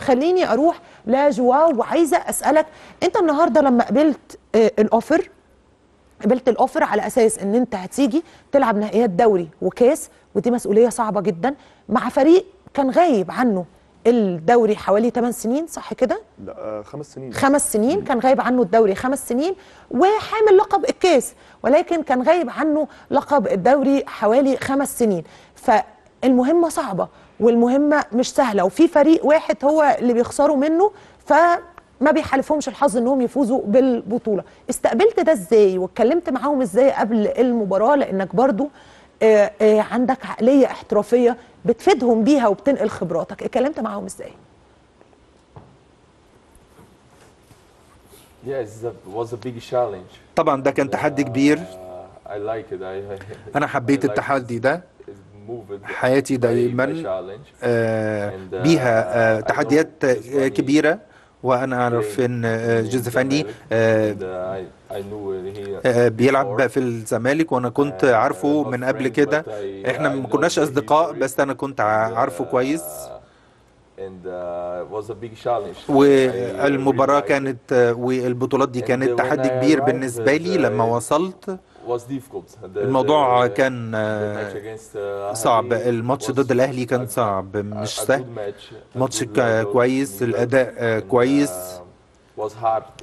خليني اروح لجواو وعايزه اسالك انت النهارده لما قبلت آه، الاوفر قبلت الاوفر على اساس ان انت هتيجي تلعب نهائيات دوري وكاس ودي مسؤوليه صعبه جدا مع فريق كان غايب عنه الدوري حوالي 8 سنين صح كده لا آه، خمس سنين خمس سنين كان غايب عنه الدوري خمس سنين وحامل لقب الكاس ولكن كان غايب عنه لقب الدوري حوالي خمس سنين فالمهمة صعبة والمهمة مش سهلة وفي فريق واحد هو اللي بيخسروا منه فما بيحالفهمش الحظ انهم يفوزوا بالبطولة استقبلت ده ازاي واتكلمت معاهم ازاي قبل المباراة لانك برضو آه، آه، عندك عقلية احترافية بتفيدهم بيها وبتنقل خبراتك اتكلمت معاهم ازاي Yes, that was a big challenge. طبعا ده كان تحدي كبير Uh, I like it. I, I, انا حبيت I like التحدي ده it. Move it. حياتي Very- دايما very challenge. آه، And, uh, بيها آه، I know تحديات آه، Giovanni كبيرة وأنا أعرف playing إن آه، in جوزيفاني Zamalek, آه، and, uh, I, I knew he آه، بيلعب before. في الزمالك وأنا كنت Uh, عارفه not من قبل friends, كده but I- إحنا I ما know كناش the أصدقاء history. بس أنا كنت And, ع- عارفه uh, كويس and uh, it was a big challenge. I والمباراة really liked it. كانت آه، والبطولات دي And كانت when تحدي I كبير arrived, بالنسبة لي uh, لما وصلت was difficult. The- الموضوع the- كان the آه، match against, uh, صعب Ahly الماتش was ضد الأهلي a- كان a- صعب a- مش a سهل good match, a ماتش good كا- level, كويس good الأداء آه، and, كويس uh, was hard.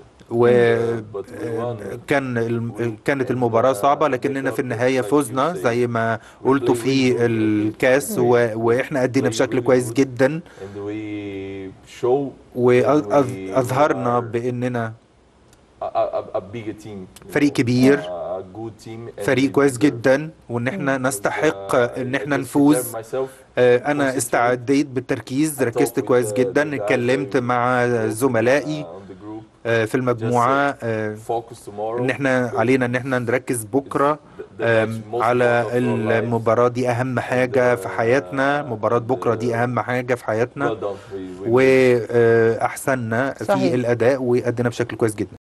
وكان الم- كانت المباراة صعبة لكننا في النهاية فزنا زي ما قلتوا في الكاس و- واحنا أدينا بشكل كويس جدا and we show that we وأظهرنا are بأننا a, a, a big team. فريق كبير a good team and فريق we كويس deserve- جدا وان احنا and, نستحق uh, ان I احنا just نفوز prepared myself آه، انا concentrate استعديت بالتركيز I ركزت talked with كويس the- جدا the guys اتكلمت I مع work with, زملائي uh, on the group. آه، في المجموعة آه، Focus tomorrow. ان احنا علينا ان احنا نركز بكرة The- the آم، match most على important of our life. المباراة دي اهم حاجة في حياتنا مباراة بكرة دي اهم حاجة في Well حياتنا done. We- we- واحسننا في صحيح. الاداء وادينا بشكل كويس جدا